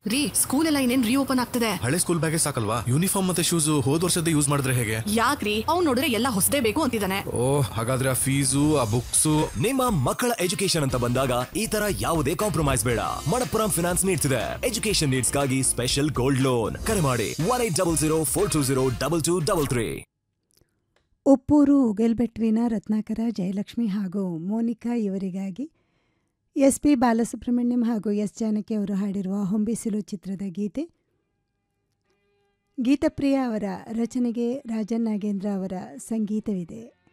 ರೀ ಸ್ಕೂಲ್ ಎಲ್ಲ ಇನ್ನೇನ್ ರೀಓಪನ್ ಆಗ್ತದೆ ಹಳೆ ಸ್ಕೂಲ್ ಬ್ಯಾಗೇ ಸಾಕಲ್ವಾ ಯೂನಿಫಾರ್ಮ್ ಮತ್ತೆ ಶೂಸ್ ಹೋದ್ ವರ್ಷದ ಯೂಸ್ ಮಾಡಿದ್ರೆ ಹೇಗೆ ಯಾಕ್ರಿ ಅವ್ನ್ ನೋಡಿದ್ರೆ ಎಲ್ಲ ಹೊಸದೇ ಬೇಕು ಅಂತಿದ್ದಾನೆ ಓ ಹಾಗಾದ್ರೆ ಆ ಫೀಸು ಆ ಬುಕ್ಸು ನಿಮ್ಮ ಮಕ್ಕಳ ಎಜುಕೇಶನ್ ಅಂತ ಬಂದಾಗ ಈ ತರ ಯಾವುದೇ ಕಾಂಪ್ರಮೈಸ್ ಬೇಡ ಮಣಪ್ಪುರಂ ಫಿನಾನ್ಸ್ ನೀಡ್ತಿದೆ ಎಜುಕೇಶನ್ ನೀಡ್ಸ್ಗಾಗಿ ಸ್ಪೆಷಲ್ ಗೋಲ್ಡ್ ಲೋನ್ ಕರೆ ಮಾಡಿ one eight double zero four two zero double two double three Uppuru ಉಗಲ್ಬೆಟ್ವಿನ ರತ್ನಾಕರ ಜಯಲಕ್ಷ್ಮಿ ಹಾಗೂ ಮೋನಿಕಾ ಇವರಿಗಾಗಿ ಎಸ್ ಪಿ ಬಾಲಸುಬ್ರಹ್ಮಣ್ಯಂ ಹಾಗೂ ಎಸ್ ಜಾನಕಿ ಅವರು ಹಾಡಿರುವ ಹೊಂಬಿಸಿಲು ಚಿತ್ರದ ಗೀತೆ ಗೀತಪ್ರಿಯ ಅವರ ರಚನೆಗೆ ರಾಜನ್ ನಾಗೇಂದ್ರ ಅವರ ಸಂಗೀತವಿದೆ